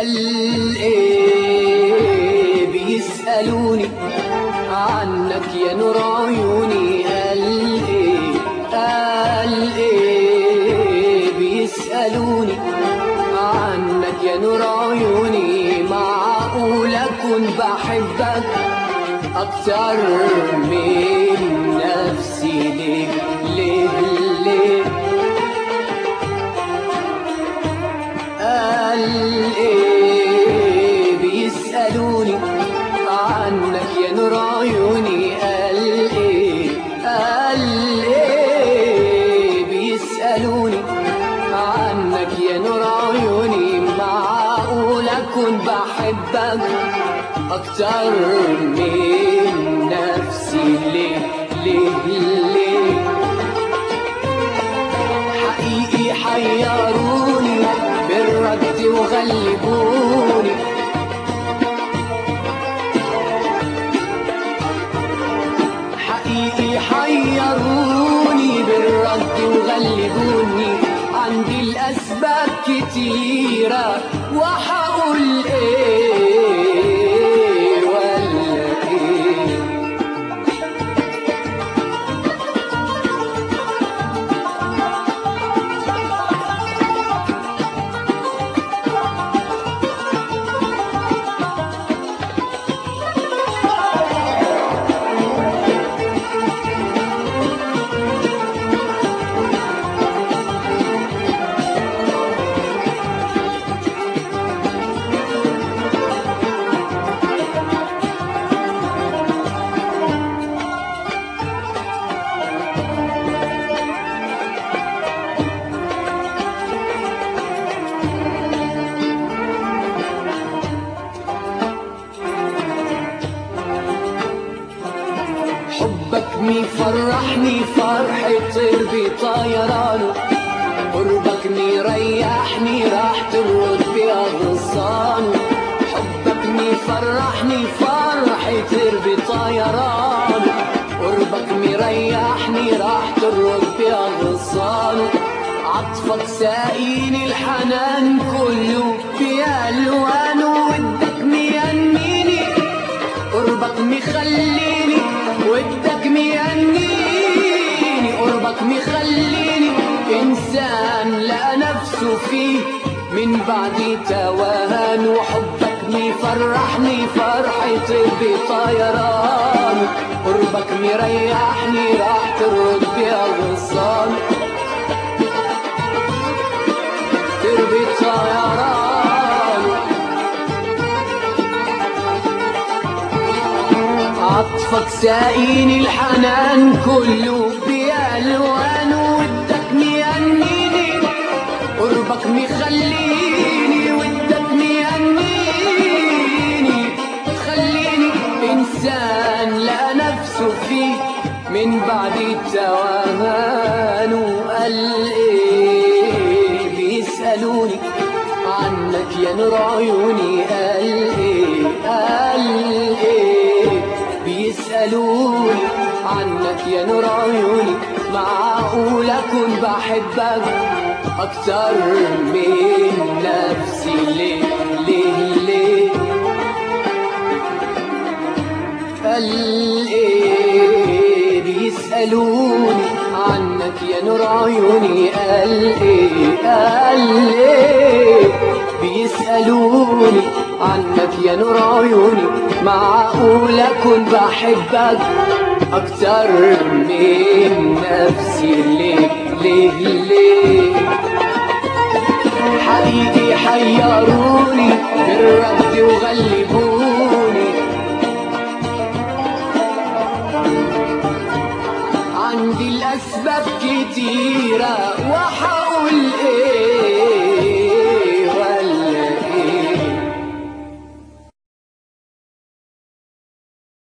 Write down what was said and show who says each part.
Speaker 1: قال ايه بيسألوني عنك يا نور عيوني قال ايه قال ايه بيسألوني عنك يا نور عيوني معقول اكون بحبك اكتر من نفسي ليه ليه ليه قال ايه بيسألوني عنك يا نور عيوني قال ايه قال ايه بيسألوني عنك يا نور عيوني معقول اكون بحبك اكتر من نفسي ليه ليه ليه حقيقي حيروني بالرد وغلبوني حقيقي حيروني بالرد وغلبوني عندي الأسباب كتيرة وحقول إيه ولا إيه حبك مفرحني فرحة طير بطيرانه قربك مريحني راح ترد بأغصانه حبك مفرحني فرحة طير بطيرانه قربك مريحني راح ترد بأغصانه عطفك ساقيني الحنان كله بألوانه ودك مينيني قربك مخليني ودك ميهنيني قربك مخليني إنسان لقى نفسه فيه من بعد توهان وحبك مفرحني فرحة بطيران قربك مريحني راح ترد بأغصان تربي طيران عطفك ساقيني الحنان كله بألوان ودك ميهنيني قربك مخليني ودك ميهنيني خليني إنسان لقى نفسه فيه من بعد التوهان وقال إيه بيسألوني عنك يا نور عيوني قال إيه قال إيه بيسألوني عنك يا نور عيوني معقول أكون بحبك أكتر من نفسي ليه ليه ليه قال إيه بيسألوني عنك يا نور عيوني قال إيه قال إيه بيسألوني عنك يا نور عيوني معقول أكون بحبك أكتر من نفسي ليه ليه ليه حقيقي حيروني بالرد وغلبوني عندي الأسباب كتيرة وحقول إيه